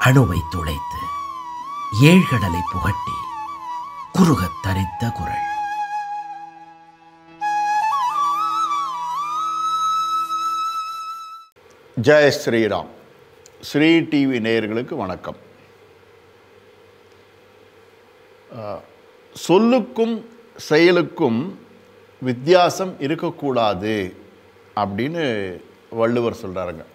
அணுவை துளைத்து ஏழ்கடலை புகட்டி குறுகத் தரித்த குரல் ஜெய ஸ்ரீராம் ஸ்ரீ டிவி நேயர்களுக்கு வணக்கம் அஹ், சொல்லுக்கும் செயலுக்கும் வித்தியாசம் இருக்கக்கூடாது அப்படின்னு வள்ளுவர் சொல்கிறாருங்க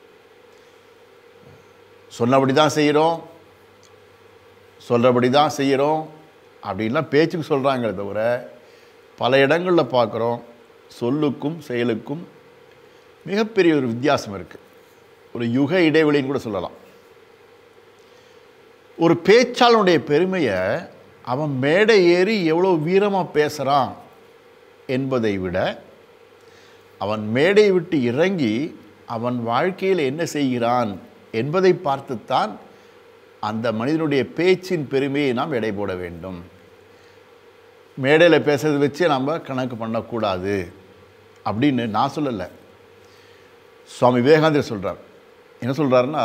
சொன்னபடி தான் செய்கிறோம் சொல்கிறபடி தான் செய்கிறோம் அப்படின்லாம் பேச்சுக்கு சொல்கிறாங்களே தவிர பல இடங்களில் பார்க்குறோம் சொல்லுக்கும் செயலுக்கும் மிகப்பெரிய ஒரு வித்தியாசம் இருக்குது ஒரு யுக இடைவெளின்னு கூட சொல்லலாம் ஒரு பேச்சாளனுடைய பெருமையை அவன் மேடை ஏறி எவ்வளோ வீரமாக பேசுகிறான் என்பதை விட அவன் மேடை விட்டு இறங்கி அவன் வாழ்க்கையில் என்ன செய்கிறான் என்பதை பார்த்துத்தான் அந்த மனிதனுடைய பேச்சின் பெருமையை நாம் எடை போட வேண்டும் மேடையில் பேசுறதை வச்சு நம்ம கணக்கு பண்ணக்கூடாது அப்படின்னு நான் சொல்லலை சுவாமி விவேகானந்தர் சொல்கிறார் என்ன சொல்கிறாருன்னா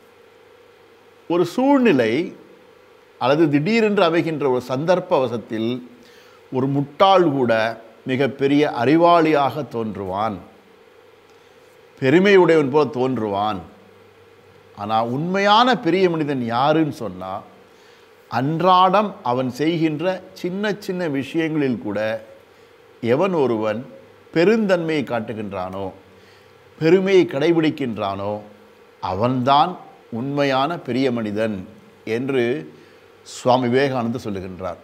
ஒரு சூழ்நிலை அல்லது திடீரென்று அமைகின்ற ஒரு சந்தர்ப்ப அவசத்தில் ஒரு முட்டாள் கூட மிகப்பெரிய அறிவாளியாக தோன்றுவான் பெருமையுடையவன் போல தோன்றுவான் ஆனால் உண்மையான பெரிய மனிதன் யாருன்னு சொன்னால் அன்றாடம் அவன் செய்கின்ற சின்ன சின்ன விஷயங்களில் கூட எவன் ஒருவன் பெருந்தன்மையை காட்டுகின்றானோ பெருமையை கடைபிடிக்கின்றானோ அவன்தான் உண்மையான பெரிய மனிதன் என்று சுவாமி விவேகானந்தர் சொல்லுகின்றார்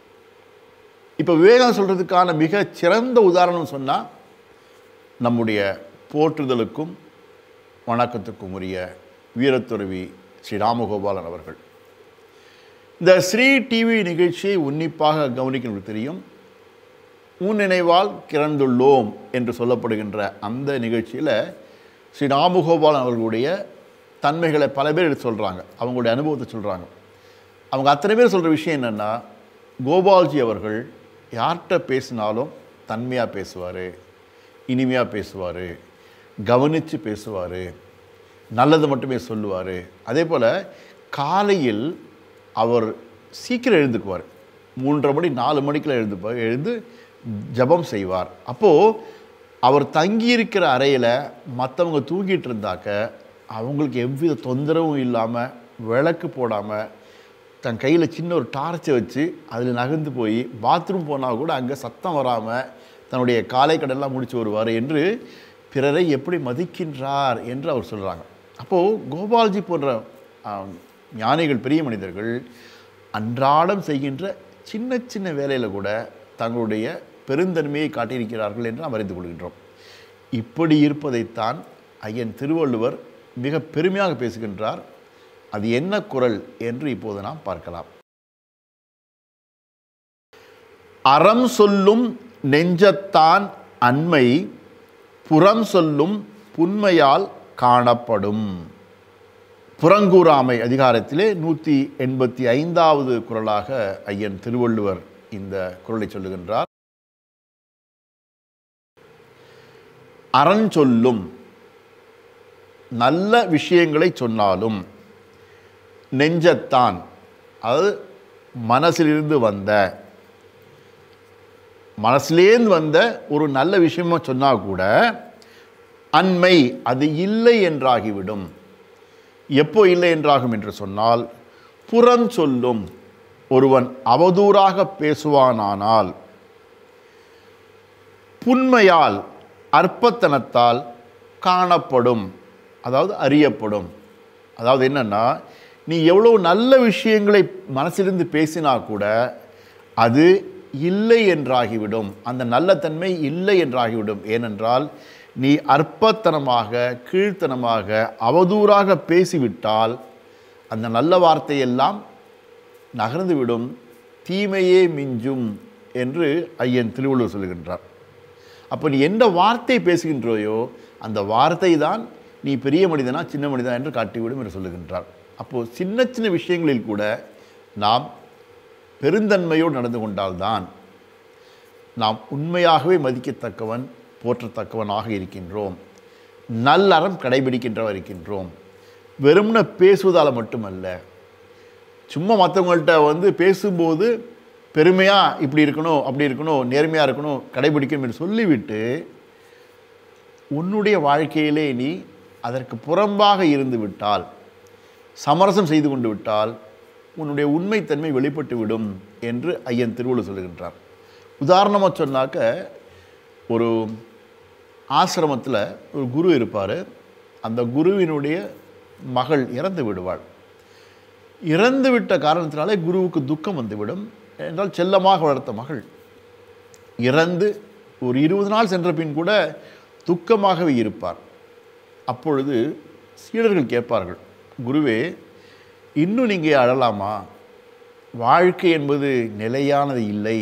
இப்போ விவேகானந்தர் சொல்கிறதுக்கான மிக சிறந்த உதாரணம் சொன்னால் நம்முடைய போற்றுதலுக்கும் வணக்கத்துக்கும் உரிய வீரத்துறவி ஸ்ரீ ராமகோபாலன் அவர்கள் இந்த ஸ்ரீ டிவி நிகழ்ச்சியை உன்னிப்பாக கவனிக்கணும் தெரியும் உன் நினைவால் கிறந்துள்ளோம் என்று சொல்லப்படுகின்ற அந்த நிகழ்ச்சியில் ஸ்ரீ ராமகோபாலன் அவர்களுடைய தன்மைகளை பல பேர் எடுத்து சொல்கிறாங்க அவங்களுடைய அனுபவத்தை சொல்கிறாங்க அவங்க அத்தனை பேர் சொல்கிற விஷயம் என்னென்னா கோபால்ஜி அவர்கள் யார்கிட்ட பேசினாலும் தன்மையாக பேசுவார் இனிமையாக பேசுவார் கவனித்து பேசுவார் நல்லது மட்டுமே சொல்லுவார் அதே போல் காலையில் அவர் சீக்கிரம் எழுந்துக்குவார் மூன்றரை மணி நாலு மணிக்கெல்லாம் எழுந்துப்பார் எழுந்து ஜபம் செய்வார் அப்போது அவர் தங்கியிருக்கிற அறையில் மற்றவங்க தூங்கிட்டு இருந்தாக்க அவங்களுக்கு எவ்வித தொந்தரவும் இல்லாமல் விளக்கு போடாமல் தன் கையில் சின்ன ஒரு டார்ச்சை வச்சு அதில் நகர்ந்து போய் பாத்ரூம் போனால் கூட அங்கே சத்தம் வராமல் தன்னுடைய காலை கடெல்லாம் முடிச்சு வருவார் என்று பிறரை எப்படி மதிக்கின்றார் என்று அவர் சொல்கிறாங்க அப்போது கோபால்ஜி போன்ற ஆம், ஞானிகள் பெரிய மனிதர்கள் அன்றாடம் செய்கின்ற சின்ன சின்ன வேலையில் கூட தங்களுடைய பெருந்தன்மையை காட்டியிருக்கிறார்கள் என்று நாம் அறிந்து கொள்கின்றோம் இப்படி இருப்பதைத்தான் ஐயன் திருவள்ளுவர் மிக பெருமையாக பேசுகின்றார் அது என்ன குரல் என்று இப்போது நாம் பார்க்கலாம் அறம் சொல்லும் நெஞ்சத்தான் அண்மை புறம் சொல்லும் புன்மையால் காணப்படும் புறங்கூறாமை அதிகாரத்திலே நூற்றி எண்பத்தி ஐந்தாவது குரலாக ஐயன் திருவள்ளுவர் இந்த குரலை சொல்லுகின்றார் அறன் சொல்லும் நல்ல விஷயங்களை சொன்னாலும் நெஞ்சத்தான் அதாவது மனசிலிருந்து வந்த மனசுலேருந்து வந்த ஒரு நல்ல விஷயமா சொன்னால் கூட அண்மை அது இல்லை என்றாகிவிடும் எப்போ இல்லை என்றாகும் என்று சொன்னால் புறம் சொல்லும் ஒருவன் அவதூறாக பேசுவானானால் புண்மையால் அற்பத்தனத்தால் காணப்படும் அதாவது அறியப்படும் அதாவது என்னன்னா நீ எவ்வளோ நல்ல விஷயங்களை மனசிலிருந்து பேசினா கூட அது இல்லை என்றாகிவிடும் அந்த நல்ல தன்மை இல்லை என்றாகிவிடும் ஏனென்றால் நீ அற்பத்தனமாக கீழ்த்தனமாக அவதூறாக பேசிவிட்டால் அந்த நல்ல வார்த்தையெல்லாம் நகர்ந்துவிடும் தீமையே மிஞ்சும் என்று ஐயன் திருவள்ளுவர் சொல்லுகின்றார் அப்போ நீ எந்த வார்த்தை பேசுகின்றோயோ அந்த வார்த்தை தான் நீ பெரிய மனிதனா சின்ன மனிதனா என்று காட்டிவிடும் என்று சொல்லுகின்றார் அப்போது சின்ன சின்ன விஷயங்களில் கூட நாம் பெருந்தன்மையோடு நடந்து கொண்டால்தான் நாம் உண்மையாகவே மதிக்கத்தக்கவன் போற்றத்தக்கவனாக இருக்கின்றோம் நல்லறம் கடைபிடிக்கின்றவர் இருக்கின்றோம் வெறும்ன பேசுவதால் மட்டுமல்ல சும்மா மற்றவங்கள்ட்ட வந்து பேசும்போது பெருமையாக இப்படி இருக்கணும் அப்படி இருக்கணும் நேர்மையாக இருக்கணும் கடைபிடிக்கணும் என்று சொல்லிவிட்டு உன்னுடைய வாழ்க்கையிலே நீ அதற்கு புறம்பாக இருந்து விட்டால் சமரசம் செய்து கொண்டு விட்டால் உன்னுடைய உண்மைத்தன்மை வெளிப்பட்டு விடும் என்று ஐயன் திருவள்ளுவர் சொல்லுகின்றார் உதாரணமாக சொன்னாக்க ஒரு ஆசிரமத்தில் ஒரு குரு இருப்பார் அந்த குருவினுடைய மகள் இறந்து விடுவாள் இறந்து விட்ட காரணத்தினாலே குருவுக்கு துக்கம் வந்துவிடும் என்றால் செல்லமாக வளர்த்த மகள் இறந்து ஒரு இருபது நாள் சென்ற பின் கூட துக்கமாகவே இருப்பார் அப்பொழுது சீடர்கள் கேட்பார்கள் குருவே இன்னும் நீங்கள் அழலாமா வாழ்க்கை என்பது நிலையானது இல்லை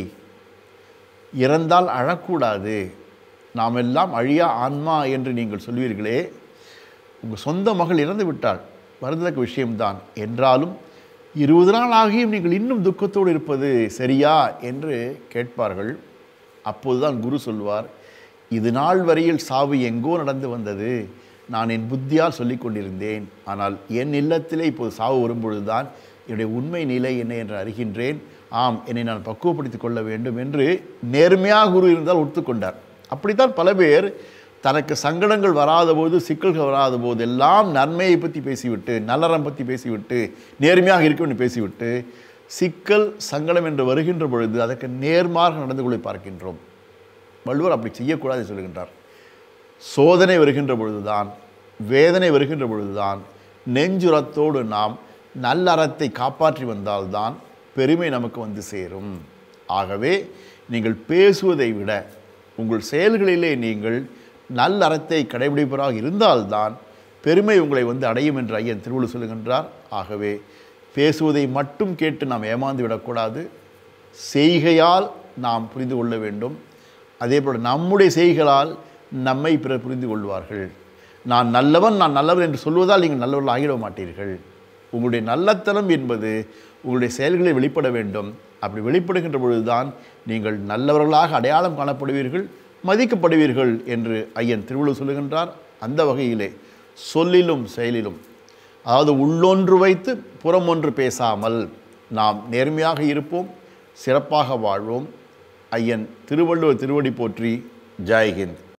இறந்தால் அழக்கூடாது நாம் எல்லாம் அழியா ஆன்மா என்று நீங்கள் சொல்வீர்களே உங்கள் சொந்த மகள் இறந்து விட்டாள் வருந்தக்க விஷயம்தான் என்றாலும் இருபது நாள் ஆகியும் நீங்கள் இன்னும் துக்கத்தோடு இருப்பது சரியா என்று கேட்பார்கள் அப்போதுதான் குரு சொல்வார் இது நாள் வரையில் சாவு எங்கோ நடந்து வந்தது நான் என் புத்தியால் சொல்லிக் கொண்டிருந்தேன் ஆனால் என் இல்லத்திலே இப்போது சாவு வரும்பொழுதுதான் என்னுடைய உண்மை நிலை என்ன என்று அறிகின்றேன் ஆம் என்னை நான் பக்குவப்படுத்திக் கொள்ள வேண்டும் என்று நேர்மையாக குரு இருந்தால் ஒத்துக்கொண்டார் அப்படித்தான் பல பேர் தனக்கு சங்கடங்கள் வராத போது சிக்கல்கள் வராத போது எல்லாம் நன்மையை பற்றி பேசிவிட்டு நல்லறம் பற்றி பேசிவிட்டு நேர்மையாக இருக்க வேண்டும் பேசிவிட்டு சிக்கல் சங்கடம் என்று வருகின்ற பொழுது அதற்கு நேர்மாறாக நடந்து கொள்ள பார்க்கின்றோம் வள்ளுவர் அப்படி செய்யக்கூடாது என்று சொல்கின்றார் சோதனை வருகின்ற பொழுதுதான் வேதனை வருகின்ற பொழுதுதான் நெஞ்சுரத்தோடு நாம் நல்லறத்தை காப்பாற்றி வந்தால்தான் பெருமை நமக்கு வந்து சேரும் ஆகவே நீங்கள் பேசுவதை விட உங்கள் செயல்களிலே நீங்கள் நல்லறத்தை கடைபிடிப்பவராக இருந்தால்தான் பெருமை உங்களை வந்து அடையும் என்று ஐயன் திருவள்ளுவர் சொல்லுகின்றார் ஆகவே பேசுவதை மட்டும் கேட்டு நாம் ஏமாந்து விடக்கூடாது செய்கையால் நாம் புரிந்து கொள்ள வேண்டும் அதே போல் நம்முடைய செய்களால் நம்மை பிறர் புரிந்து கொள்வார்கள் நான் நல்லவன் நான் நல்லவன் என்று சொல்வதால் நீங்கள் நல்லவர்கள் ஆகிட மாட்டீர்கள் உங்களுடைய நல்லத்தனம் என்பது உங்களுடைய செயல்களை வெளிப்பட வேண்டும் அப்படி வெளிப்படுகின்ற பொழுதுதான் நீங்கள் நல்லவர்களாக அடையாளம் காணப்படுவீர்கள் மதிக்கப்படுவீர்கள் என்று ஐயன் திருவள்ளுவர் சொல்லுகின்றார் அந்த வகையிலே சொல்லிலும் செயலிலும் அதாவது உள்ளொன்று வைத்து புறம் ஒன்று பேசாமல் நாம் நேர்மையாக இருப்போம் சிறப்பாக வாழ்வோம் ஐயன் திருவள்ளுவர் திருவடி போற்றி ஜெய்ஹிந்த்